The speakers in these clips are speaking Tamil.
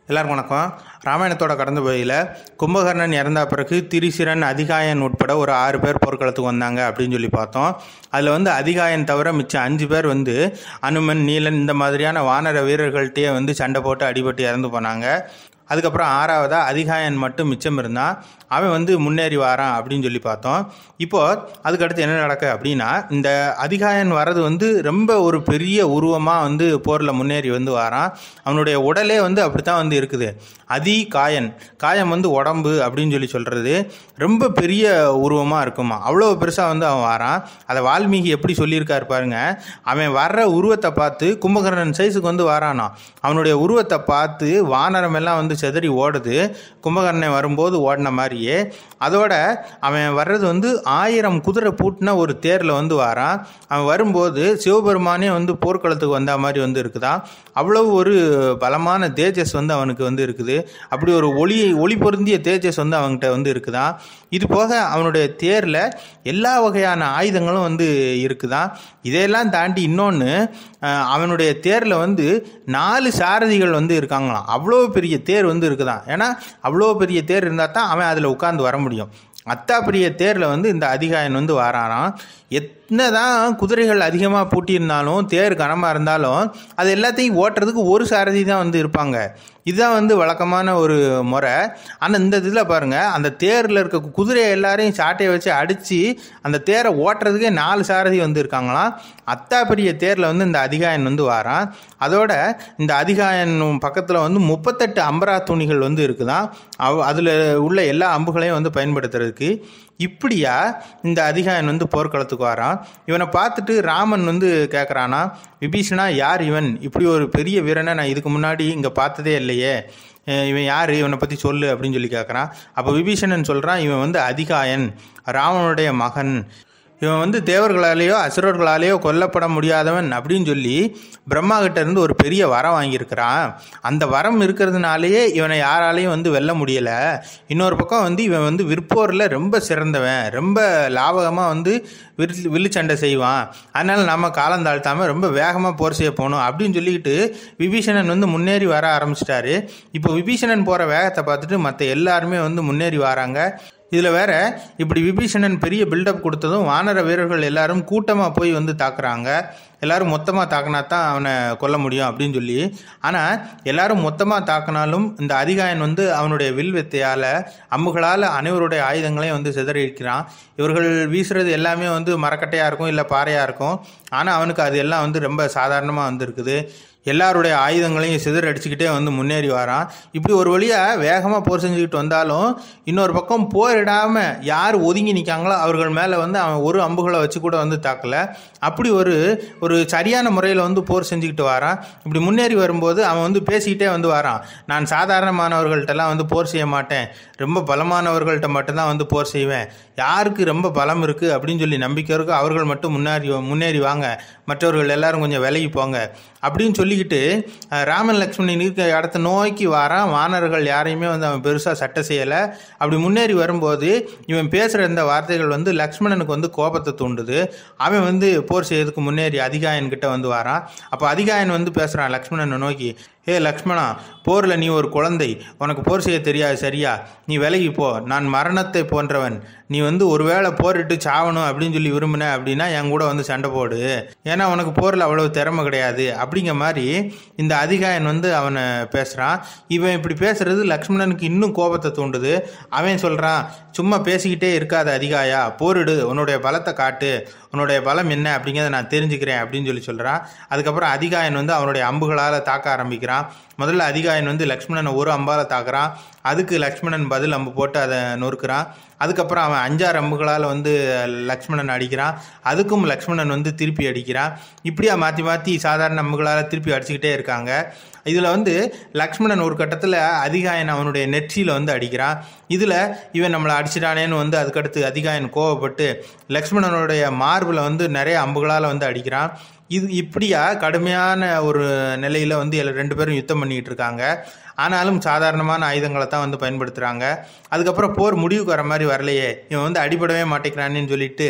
எல்லாருக்கும் வணக்கம் ராமாயணத்தோட கடந்த போயில கும்பகர்ணன் இறந்த பிறகு திரிசிரன் அதிகாயன் உட்பட ஒரு ஆறு பேர் போர்க்களத்துக்கு வந்தாங்க அப்படின்னு சொல்லி பார்த்தோம் அதில் வந்து அதிகாயன் தவிர மிச்சம் அஞ்சு பேர் வந்து அனுமன் நீலன் இந்த மாதிரியான வானர வீரர்கள்ட்டே வந்து சண்டை போட்டு அடிபட்டு இறந்து போனாங்க அதுக்கப்புறம் ஆறாவதா அதிகாயன் மட்டும் மிச்சம் இருந்தான் அவன் வந்து முன்னேறி வாரான் அப்படின்னு சொல்லி பார்த்தோம் இப்போ அதுக்கடுத்து என்ன நடக்கு அப்படின்னா இந்த அதிகாயன் வர்றது வந்து ரொம்ப ஒரு பெரிய உருவமாக வந்து போரில் முன்னேறி வந்து வாரான் அவனுடைய உடலே வந்து அப்படித்தான் வந்து இருக்குது அதி காயன் காயம் வந்து உடம்பு அப்படின்னு சொல்லி சொல்கிறது ரொம்ப பெரிய உருவமாக இருக்குமா அவ்வளோ பெருசாக வந்து அவன் வாரான் அதை வால்மீகி எப்படி சொல்லியிருக்காரு பாருங்க அவன் வர்ற உருவத்தை பார்த்து கும்பகர்ணன் சைஸுக்கு வந்து வாரானா அவனுடைய உருவத்தை பார்த்து வானரம் எல்லாம் வந்து செதறி ஓடுது கும்பகர்ணன் வரும்போது ஓடின மாதிரியே அதோட அவன் வர்றது வந்து ஆயிரம் குதிரை பூட்டின ஒரு தேரில் வந்து வாரான் அவன் வரும்போது சிவபெருமானே வந்து போர்க்களத்துக்கு வந்த மாதிரி வந்து இருக்குதான் அவ்வளவு ஒரு பலமான தேஜஸ் வந்து அவனுக்கு வந்து இருக்குது அப்படி ஒரு ஒளி ஒளி பொருந்திய தேஜஸ் வந்து அவன்கிட்ட வந்து இருக்குதான் இது போக அவனுடைய தேரில் எல்லா வகையான ஆயுதங்களும் வந்து இருக்குதான் இதையெல்லாம் தாண்டி இன்னொன்று அவனுடைய தேரில் வந்து நாலு சாரதிகள் வந்து இருக்காங்களாம் அவ்வளோ பெரிய தேர் வந்து இருக்குதான் ஏன்னா அவ்வளோ பெரிய தேர் இருந்தால் தான் அவன் அதில் உட்காந்து வர முடியும் அத்தா பெரிய தேரில் வந்து இந்த அதிகாயன் வந்து வாராராம் என்னதான் குதிரைகள் அதிகமாக பூட்டியிருந்தாலும் தேர் கனமாக இருந்தாலும் அது எல்லாத்தையும் ஓட்டுறதுக்கு ஒரு சாரதி தான் வந்து இருப்பாங்க இதுதான் வந்து வழக்கமான ஒரு முறை ஆனால் இந்த இதில் பாருங்கள் அந்த தேரில் இருக்க குதிரையை எல்லாரையும் சாட்டையை வச்சு அடித்து அந்த தேரை ஓட்டுறதுக்கே நாலு சாரதி வந்து இருக்காங்களாம் அத்தா பெரிய தேரில் வந்து இந்த அதிகாயன் வந்து வாரான் அதோட இந்த அதிகாயன் பக்கத்தில் வந்து முப்பத்தெட்டு அம்பரா துணிகள் வந்து இருக்குதான் அவ் அதில் உள்ள எல்லா அம்புகளையும் வந்து பயன்படுத்துறதுக்கு இப்படியா இந்த அதிகாயன் வந்து போர்க்களத்துக்கு வரான் இவனை பார்த்துட்டு ராமன் வந்து கேட்குறானா விபீஷணா யார் இவன் இப்படி ஒரு பெரிய வீரனை நான் இதுக்கு முன்னாடி இங்கே பார்த்ததே இல்லையே இவன் யார் இவனை பற்றி சொல்லு அப்படின்னு சொல்லி கேட்குறான் அப்போ விபீஷணன் சொல்கிறான் இவன் வந்து அதிகாயன் ராவனுடைய மகன் இவன் வந்து தேவர்களாலேயோ அசுரர்களாலேயோ கொல்லப்பட முடியாதவன் அப்படின்னு சொல்லி பிரம்மா கிட்ட இருந்து ஒரு பெரிய வரம் வாங்கியிருக்கிறான் அந்த வரம் இருக்கிறதுனாலேயே இவனை யாராலையும் வந்து வெல்ல முடியலை இன்னொரு பக்கம் வந்து இவன் வந்து விற்போரில் ரொம்ப சிறந்தவன் ரொம்ப லாபகமாக வந்து வில்லு வில்லுச்சண்டை செய்வான் அதனால் நம்ம காலம் தாழ்த்தாமல் ரொம்ப வேகமாக போர் செய்ய போகணும் அப்படின்னு சொல்லிக்கிட்டு விபீஷணன் வந்து முன்னேறி வர ஆரம்பிச்சிட்டாரு இப்போ விபீஷணன் போகிற வேகத்தை பார்த்துட்டு மற்ற எல்லாருமே வந்து முன்னேறி வராங்க இதில் வேற இப்படி விபீஷணன் பெரிய பில்டப் கொடுத்ததும் வானர வீரர்கள் எல்லாரும் கூட்டமாக போய் வந்து தாக்குறாங்க எல்லாரும் மொத்தமாக தாக்கினா தான் அவனை கொல்ல முடியும் அப்படின்னு சொல்லி ஆனால் எல்லாரும் மொத்தமாக தாக்கினாலும் இந்த அதிகாயன் வந்து அவனுடைய வில் வித்தையால் அம்புகளால் அனைவருடைய ஆயுதங்களையும் வந்து சிதறியிருக்கிறான் இவர்கள் வீசுறது எல்லாமே வந்து மரக்கட்டையாக இருக்கும் இல்லை பாறையாக இருக்கும் ஆனால் அவனுக்கு அது எல்லாம் வந்து ரொம்ப சாதாரணமாக வந்து இருக்குது எல்லாருடைய ஆயுதங்களையும் சிதற அடிச்சுக்கிட்டே வந்து முன்னேறி வரான் இப்படி ஒரு வழியாக வேகமாக போர் செஞ்சுக்கிட்டு வந்தாலும் இன்னொரு பக்கம் போரிடாமல் யார் ஒதுங்கி நிற்காங்களோ அவர்கள் மேலே வந்து அவன் ஒரு அம்புகளை வச்சு கூட வந்து தாக்கலை அப்படி ஒரு ஒரு சரியான முறையில் வந்து போர் செஞ்சுக்கிட்டு வரான் இப்படி முன்னேறி வரும்போது அவன் வந்து பேசிக்கிட்டே வந்து வரான் நான் சாதாரணமானவர்கள்ட்டெல்லாம் வந்து போர் செய்ய மாட்டேன் ரொம்ப பலமானவர்கள்ட்ட மட்டும்தான் வந்து போர் செய்வேன் யாருக்கு ரொம்ப பலம் இருக்குது அப்படின்னு சொல்லி நம்பிக்கை இருக்கோ அவர்கள் மட்டும் முன்னேறி முன்னேறி வாங்க மற்றவர்கள் எல்லாரும் கொஞ்சம் விலகி போங்க அப்படின்னு சொல்லிக்கிட்டு ராமன் லக்ஷ்மணன் இருக்க இடத்த நோக்கி வாரான் வானர்கள் யாரையுமே வந்து அவன் பெருசாக சட்டை செய்யலை அப்படி முன்னேறி வரும்போது இவன் பேசுகிற இந்த வார்த்தைகள் வந்து லக்ஷ்மணனுக்கு வந்து கோபத்தை தூண்டுது அவன் வந்து போர் செய்யறதுக்கு முன்னேறி அதிகாயன் கிட்ட வந்து வாரான் அப்போ அதிகாயன் வந்து பேசுகிறான் லக்ஷ்மணனை நோக்கி ஏ லக்ஷ்மணா போரில் நீ ஒரு குழந்தை உனக்கு போர் செய்ய தெரியாது சரியா நீ விலகி போ நான் மரணத்தை போன்றவன் நீ வந்து ஒருவேளை போரிட்டு சாவணும் அப்படின்னு சொல்லி விரும்பின அப்படின்னா என் கூட வந்து சண்டை போடு ஏன்னா உனக்கு போரில் அவ்வளோ திறமை கிடையாது அப்படிங்கிற மாதிரி இந்த அதிகாயன் வந்து அவனை பேசுகிறான் இவன் இப்படி பேசுறது லக்ஷ்மணனுக்கு இன்னும் கோபத்தை தூண்டுது அவன் சொல்கிறான் சும்மா பேசிக்கிட்டே இருக்காத அதிகாயா போரிடு உன்னுடைய பலத்தை காட்டு உன்னுடைய பலம் என்ன அப்படிங்கிறத நான் தெரிஞ்சுக்கிறேன் அப்படின்னு சொல்லி சொல்கிறான் அதுக்கப்புறம் அதிகாயன் வந்து அவனுடைய அம்புகளால் தாக்க ஆரம்பிக்கிறான் முதல்ல அதிகாயன் வந்து லக்ஷ்மணனை ஒரு அம்பால் தாக்குறான் அதுக்கு லக்ஷ்மணன் பதில் அம்பு போட்டு அதை நொறுக்கிறான் அதுக்கப்புறம் அவன் அஞ்சாறு அம்புகளால் வந்து லக்ஷ்மணன் அடிக்கிறான் அதுக்கும் லக்ஷ்மணன் வந்து திருப்பி அடிக்கிறான் இப்படியா மாற்றி மாற்றி சாதாரண அம்புகளால் திருப்பி அடிச்சுக்கிட்டே இருக்காங்க இதில் வந்து லக்ஷ்மணன் ஒரு கட்டத்தில் அதிகாயன் அவனுடைய நெற்றியில் வந்து அடிக்கிறான் இதில் இவன் நம்மளை அடிச்சிட்டானேன்னு வந்து அதுக்கடுத்து அதிகாயன் கோவப்பட்டு லக்ஷ்மணனுடைய மார்பில் வந்து நிறைய அம்புகளால் வந்து அடிக்கிறான் இது இப்படியா கடுமையான ஒரு நிலையில் வந்து எல்லா- ரெண்டு பேரும் யுத்தம் பண்ணிக்கிட்டு இருக்காங்க ஆனாலும் சாதாரணமான ஆயுதங்களை தான் வந்து பயன்படுத்துகிறாங்க அதுக்கப்புறம் போர் முடிவுக்கு வர மாதிரி வரலையே இவன் வந்து அடிபடவே மாட்டேங்கிறானேன்னு சொல்லிட்டு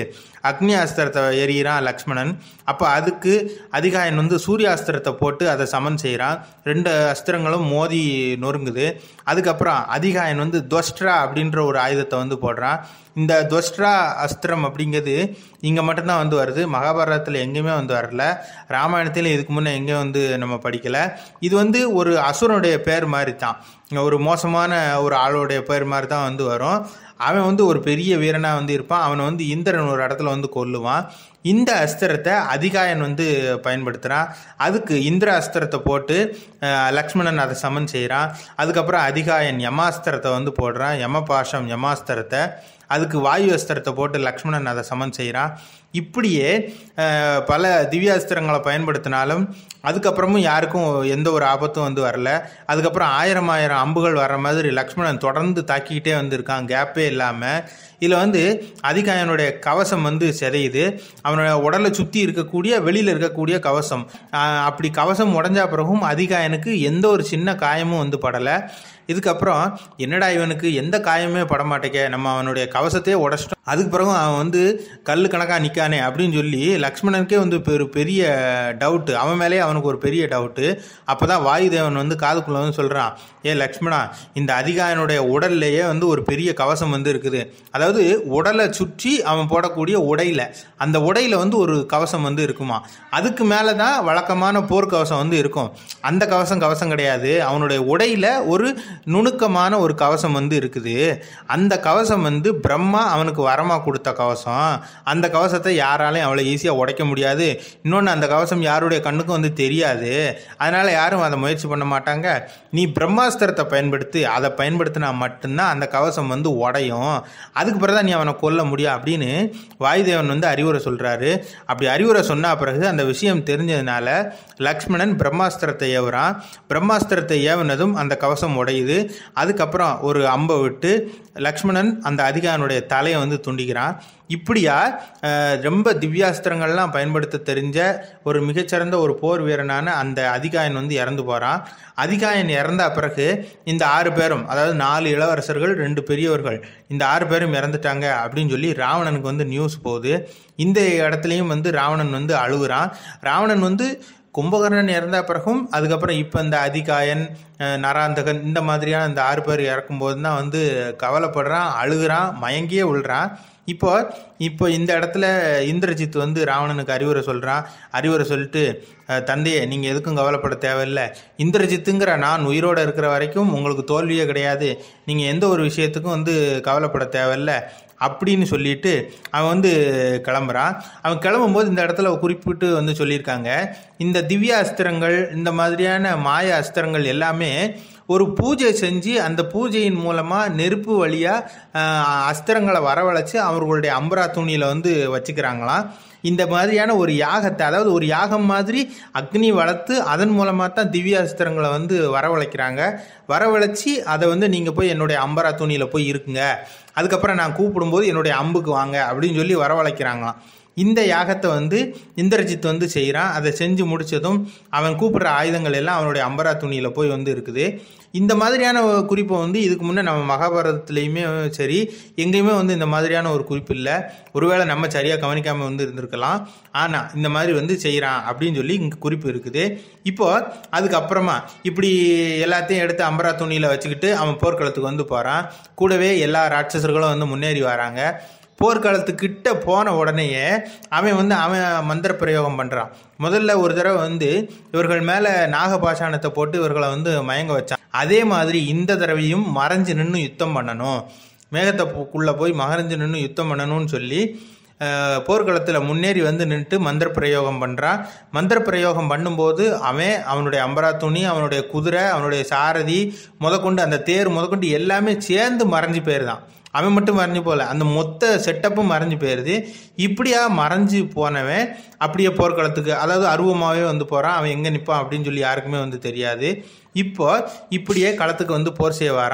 அக்னி அஸ்திரத்தை எறிகிறான் லக்ஷ்மணன் அப்போ அதுக்கு அதிகாயன் வந்து சூர்யாஸ்திரத்தை போட்டு அதை சமன் செய்கிறான் ரெண்டு அஸ்திரங்களும் மோதி நொறுங்குது அதுக்கப்புறம் அதிகாயன் வந்து துவஸ்ட்ரா அப்படின்ற ஒரு ஆயுதத்தை வந்து போடுறான் இந்த துவஸ்ட்ரா அஸ்திரம் அப்படிங்கிறது இங்கே மட்டும்தான் வந்து வருது மகாபாரதத்தில் எங்கேயுமே வந்து வரல ராமாயணத்தில் இதுக்கு முன்னே எங்கேயும் வந்து நம்ம படிக்கலை இது வந்து ஒரு அசுரனுடைய பேர் மாதிரி தான் ஒரு மோசமான ஒரு ஆளுடைய பேர் மாதிரி தான் வந்து வரும் அவன் வந்து ஒரு பெரிய வீரனாக வந்து இருப்பான் அவனை வந்து இந்திரன் ஒரு இடத்துல வந்து கொல்லுவான் இந்த அஸ்திரத்தை அதிகாயன் வந்து பயன்படுத்துகிறான் அதுக்கு இந்திர அஸ்திரத்தை போட்டு அஹ், லக்ஷ்மணன் அதை சமன் செய்கிறான் அதுக்கப்புறம் அதிகாயன் யமாஸ்திரத்தை வந்து போடுறான் யமபாஷம் யமாஸ்திரத்தை அதுக்கு வாயு அஸ்திரத்தை போட்டு லக்ஷ்மணன் அதை சமன் செய்கிறான் இப்படியே அஹ், பல திவ்யாஸ்திரங்களை பயன்படுத்தினாலும் அதுக்கப்புறமும் யாருக்கும் எந்த ஒரு ஆபத்தும் வந்து வரல அதுக்கப்புறம் ஆயிரம் ஆயிரம் அம்புகள் வர்ற மாதிரி லக்ஷ்மணன் தொடர்ந்து தாக்கிக்கிட்டே வந்திருக்கான் கேப்பே இல்லாமல் இதில் வந்து அதிகாயனுடைய கவசம் வந்து சிதையுது அவனோட உடலை சுற்றி இருக்கக்கூடிய வெளியில் இருக்கக்கூடிய கவசம் ஆஹ் அப்படி கவசம் உடஞ்ச பிறகும் அதிகாயனுக்கு எந்த ஒரு சின்ன காயமும் வந்து படலை இதுக்கப்புறம் என்னடா இவனுக்கு எந்த காயமே படமாட்டேங்க நம்ம அவனுடைய கவசத்தையே உடச்சிட்டோம் அதுக்கு பிறகு அவன் வந்து கல் கணக்காக நிற்கானே அப்படின்னு சொல்லி லக்ஷ்மணனுக்கே வந்து பெரு பெரிய டவுட்டு அவன் மேலேயே அவனுக்கு ஒரு பெரிய டவுட்டு அப்போ தான் வாயுதேவன் வந்து காதுக்குள்ள வந்து சொல்கிறான் ஏ லக்ஷ்மணா இந்த அதிகாயனுடைய உடல்லையே வந்து ஒரு பெரிய கவசம் வந்து இருக்குது அதாவது உடலை சுற்றி அவன் போடக்கூடிய உடையில அந்த உடையில வந்து ஒரு கவசம் வந்து இருக்குமா அதுக்கு மேலே தான் வழக்கமான போர்க்கவசம் வந்து இருக்கும் அந்த கவசம் கவசம் கிடையாது அவனுடைய உடையில ஒரு நுணுக்கமான ஒரு கவசம் வந்து இருக்குது அந்த கவசம் வந்து பிரம்மா அவனுக்கு வரமாக கொடுத்த கவசம் அந்த கவசத்தை யாராலையும் அவ்வளோ ஈஸியாக உடைக்க முடியாது இன்னொன்று அந்த கவசம் யாருடைய கண்ணுக்கும் வந்து தெரியாது அதனால யாரும் அதை முயற்சி பண்ண மாட்டாங்க நீ பிரம்மாஸ்திரத்தை பயன்படுத்தி அதை பயன்படுத்தினா மட்டும்தான் அந்த கவசம் வந்து உடையும் அதுக்கு பிறகு தான் நீ அவனை கொல்ல முடியும் அப்படின்னு வாயுதேவன் வந்து அறிவுரை சொல்றாரு அப்படி அறிவுரை சொன்ன பிறகு அந்த விஷயம் தெரிஞ்சதுனால லக்ஷ்மணன் பிரம்மாஸ்திரத்தை ஏவுறான் பிரம்மாஸ்திரத்தை ஏவுனதும் அந்த கவசம் உடையுது அதுக்கப்புறம் ஒரு அம்பை விட்டு லக்ஷ்மணன் அந்த அதிகாரனுடைய தலையை வந்து துண்டிக்கிறான் இப்படியா அஹ், ரொம்ப திவ்யாஸ்திரங்கள்லாம் பயன்படுத்த தெரிஞ்ச ஒரு மிகச்சிறந்த ஒரு போர் வீரனான அந்த அதிகாயன் வந்து இறந்து போகிறான் அதிகாயன் இறந்த பிறகு இந்த ஆறு பேரும் அதாவது நாலு இளவரசர்கள் ரெண்டு பெரியவர்கள் இந்த ஆறு பேரும் இறந்துட்டாங்க அப்படின்னு சொல்லி ராவணனுக்கு வந்து நியூஸ் போகுது இந்த இடத்துலையும் வந்து ராவணன் வந்து அழுகுறான் ராவணன் வந்து கும்பகர்ணன் இறந்த பிறகும் அதுக்கப்புறம் இப்போ இந்த அதிகாயன் அஹ், நராந்தகன் இந்த மாதிரியான இந்த ஆறு பேர் இறக்கும்போது தான் வந்து கவலைப்படுறான் அழுகுறான் மயங்கியே விழுறான் இப்போ இப்போ இந்த இடத்துல இந்திரஜித் வந்து ராவணனுக்கு அறிவுரை சொல்கிறான் அறிவுரை சொல்லிட்டு அஹ், தந்தையே நீங்கள் எதுக்கும் கவலைப்பட தேவையில்லை இந்திரஜித்துங்கிற நான் உயிரோடு இருக்கிற வரைக்கும் உங்களுக்கு தோல்வியே கிடையாது நீங்கள் எந்த ஒரு விஷயத்துக்கும் வந்து கவலைப்பட தேவையில்லை அப்படின்னு சொல்லிட்டு அவன் வந்து கிளம்புறான் அவன் கிளம்பும்போது இந்த இடத்துல குறிப்பிட்டு வந்து சொல்லியிருக்காங்க இந்த திவ்ய அஸ்திரங்கள் இந்த மாதிரியான மாய அஸ்திரங்கள் எல்லாமே ஒரு பூஜை செஞ்சு அந்த பூஜையின் மூலமாக நெருப்பு வழியாக அஸ்திரங்களை வரவழைச்சு அவர்களுடைய அம்பரா துணியில் வந்து வச்சுக்கிறாங்களாம் இந்த மாதிரியான ஒரு யாகத்தை அதாவது ஒரு யாகம் மாதிரி அக்னி வளர்த்து அதன் மூலமாக தான் திவ்ய அஸ்திரங்களை வந்து வரவழைக்கிறாங்க வரவழைச்சி அதை வந்து நீங்கள் போய் என்னுடைய அம்பரா துணியில் போய் இருக்குங்க அதுக்கப்புறம் நான் கூப்பிடும்போது என்னுடைய அம்புக்கு வாங்க அப்படின்னு சொல்லி வரவழைக்கிறாங்களாம் இந்த யாகத்தை வந்து இந்திரஜித் வந்து செய்கிறான் அதை செஞ்சு முடிச்சதும் அவன் கூப்பிடுற ஆயுதங்கள் எல்லாம் அவனுடைய அம்பரா துணியில் போய் வந்து இருக்குது இந்த மாதிரியான ஒரு குறிப்பை வந்து இதுக்கு முன்னே நம்ம மகாபாரதத்துலேயுமே சரி எங்கேயுமே வந்து இந்த மாதிரியான ஒரு குறிப்பு இல்லை ஒருவேளை நம்ம சரியாக கவனிக்காமல் வந்து இருந்திருக்கலாம் ஆனால் இந்த மாதிரி வந்து செய்கிறான் அப்படின்னு சொல்லி இங்கே குறிப்பு இருக்குது இப்போ அதுக்கப்புறமா இப்படி எல்லாத்தையும் எடுத்து அம்பரா துணியில் வச்சுக்கிட்டு அவன் போர்க்களத்துக்கு வந்து போகிறான் கூடவே எல்லா ராட்சசர்களும் வந்து முன்னேறி வராங்க போர்க்காலத்துக்கிட்ட போன உடனேயே அவன் வந்து அவன் மந்திர பிரயோகம் பண்ணுறான் முதல்ல ஒரு தடவை வந்து இவர்கள் மேலே நாகபாஷாணத்தை போட்டு இவர்களை வந்து மயங்க வச்சான் அதே மாதிரி இந்த தடவையும் மறைஞ்சு நின்று யுத்தம் பண்ணணும் மேகத்தைக்குள்ளே போய் மறைஞ்சு நின்று யுத்தம் பண்ணணும்னு சொல்லி அஹ், போர்க்களத்தில் முன்னேறி வந்து நின்றுட்டு மந்திர பிரயோகம் பண்ணுறான் மந்திர பிரயோகம் பண்ணும்போது அவன் அவனுடைய அம்பரா துணி அவனுடைய குதிரை அவனுடைய சாரதி முதற்கொண்டு அந்த தேர் முதற்கொண்டு எல்லாமே சேர்ந்து மறைஞ்சு போயிருதான் அவன் மட்டும் மறைஞ்சு போகல அந்த மொத்த செட்டப்பும் மறைஞ்சு போயிடுது இப்படியா மறைஞ்சு போனவன் அப்படியே போர்க்களத்துக்கு அதாவது அருவமாகவே வந்து போகிறான் அவன் எங்கே நிற்பான் அப்படின்னு சொல்லி யாருக்குமே வந்து தெரியாது இப்போ இப்படியே களத்துக்கு வந்து போர் செய்ய வரான்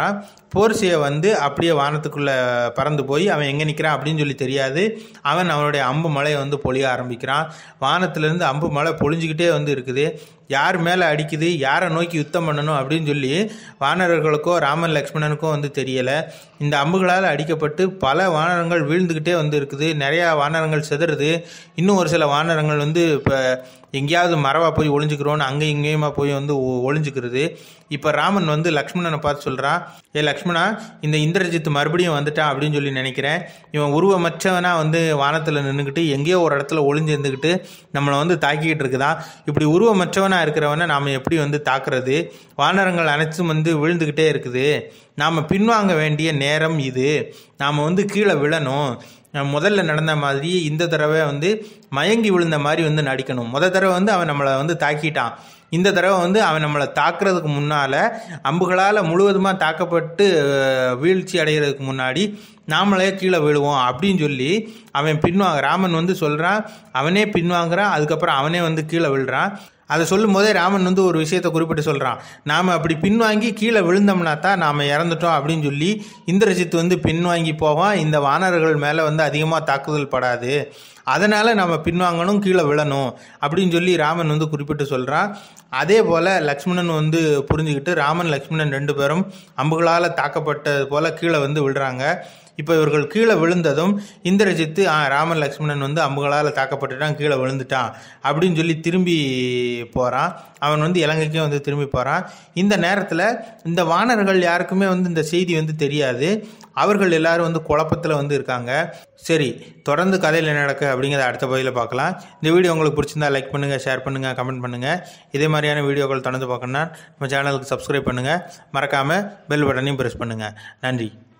போர்சியை வந்து அப்படியே வானத்துக்குள்ளே பறந்து போய் அவன் எங்கே நிற்கிறான் அப்படின்னு சொல்லி தெரியாது அவன் அவனுடைய அம்பு மலையை வந்து பொழிய ஆரம்பிக்கிறான் வானத்திலேருந்து அம்பு மலை பொழிஞ்சிக்கிட்டே வந்து இருக்குது யார் மேலே அடிக்குது யாரை நோக்கி யுத்தம் பண்ணணும் அப்படின்னு சொல்லி வானரர்களுக்கோ ராமன் லக்ஷ்மணனுக்கோ வந்து தெரியலை இந்த அம்புகளால் அடிக்கப்பட்டு பல வானரங்கள் வீழ்ந்துக்கிட்டே வந்து இருக்குது நிறையா வானரங்கள் செதறுது இன்னும் ஒரு சில வானரங்கள் வந்து இப்போ எங்கேயாவது மரவா போய் ஒளிஞ்சுக்கிறோன்னு அங்கேயும் இங்கேயுமா போய் வந்து ஒ- ஒளிஞ்சுக்கிறது இப்போ ராமன் வந்து லக்ஷ்மணனை பார்த்து சொல்கிறான் ஏ லக்ஷ்மணா இந்த இந்திரஜித் மறுபடியும் வந்துட்டான் அப்படின்னு சொல்லி நினைக்கிறேன் இவன் உருவமற்றவனா வந்து வானத்தில் நின்றுக்கிட்டு எங்கேயோ ஒரு இடத்துல ஒளிஞ்சு இருந்துக்கிட்டு நம்மளை வந்து தாக்கிக்கிட்டு இருக்குதான் இப்படி உருவமற்றவனா இருக்கிறவனை நாம் எப்படி வந்து தாக்குறது வானரங்கள் அனைத்தும் வந்து விழுந்துக்கிட்டே இருக்குது நாம் பின்வாங்க வேண்டிய நேரம் இது நாம் வந்து கீழே விழணும் அஹ் முதல்ல நடந்த மாதிரி இந்த தடவை வந்து மயங்கி விழுந்த மாதிரி வந்து நடிக்கணும் முத தடவை வந்து அவன் நம்மளை வந்து தாக்கிட்டான் இந்த தடவை வந்து அவன் நம்மளை தாக்குறதுக்கு முன்னால் அம்புகளால் முழுவதுமாக தாக்கப்பட்டு அஹ், வீழ்ச்சி அடைகிறதுக்கு முன்னாடி நாமளே கீழே விழுவோம் அப்படின்னு சொல்லி அவன் பின்வாங்க ராமன் வந்து சொல்கிறான் அவனே பின்வாங்குறான் அதுக்கப்புறம் அவனே வந்து கீழே விழுறான் அதை சொல்லும் போதே ராமன் வந்து ஒரு விஷயத்தை குறிப்பிட்டு சொல்கிறான் நாம் அப்படி பின்வாங்கி கீழே விழுந்தோம்னா தான் நாம் இறந்துட்டோம் அப்படின்னு சொல்லி இந்திரஜித் வந்து பின்வாங்கி போவான் இந்த வானர்கள் மேலே வந்து அதிகமாக தாக்குதல் படாது அதனால் நம்ம பின்வாங்கணும் கீழே விழணும் அப்படின்னு சொல்லி ராமன் வந்து குறிப்பிட்டு சொல்கிறான் அதே போல் லக்ஷ்மணன் வந்து புரிஞ்சுக்கிட்டு ராமன் லக்ஷ்மணன் ரெண்டு பேரும் அம்புகளால் தாக்கப்பட்டது போல் கீழே வந்து விழுறாங்க இப்போ இவர்கள் கீழே விழுந்ததும் இந்திரஜித்து ஆ ராமன் லக்ஷ்மணன் வந்து அம்புகளால் தாக்கப்பட்டுட்டான் கீழே விழுந்துட்டான் அப்படின்னு சொல்லி திரும்பி போகிறான் அவன் வந்து இலங்கைக்கே வந்து திரும்பி போகிறான் இந்த நேரத்தில் இந்த வானர்கள் யாருக்குமே வந்து இந்த செய்தி வந்து தெரியாது அவர்கள் எல்லாரும் வந்து குழப்பத்தில் வந்து இருக்காங்க சரி தொடர்ந்து கதையில் என்ன நடக்கு அப்படிங்கிறத அடுத்த பகுதியில் பார்க்கலாம் இந்த வீடியோ உங்களுக்கு பிடிச்சிருந்தா லைக் பண்ணுங்கள் ஷேர் பண்ணுங்கள் கமெண்ட் பண்ணுங்கள் இதே மாதிரியான வீடியோக்கள் தொடர்ந்து பார்க்கணுன்னா நம்ம சேனலுக்கு சப்ஸ்கிரைப் பண்ணுங்கள் மறக்காமல் பெல் பட்டனையும் ப்ரெஸ் பண்ணுங்கள் நன்றி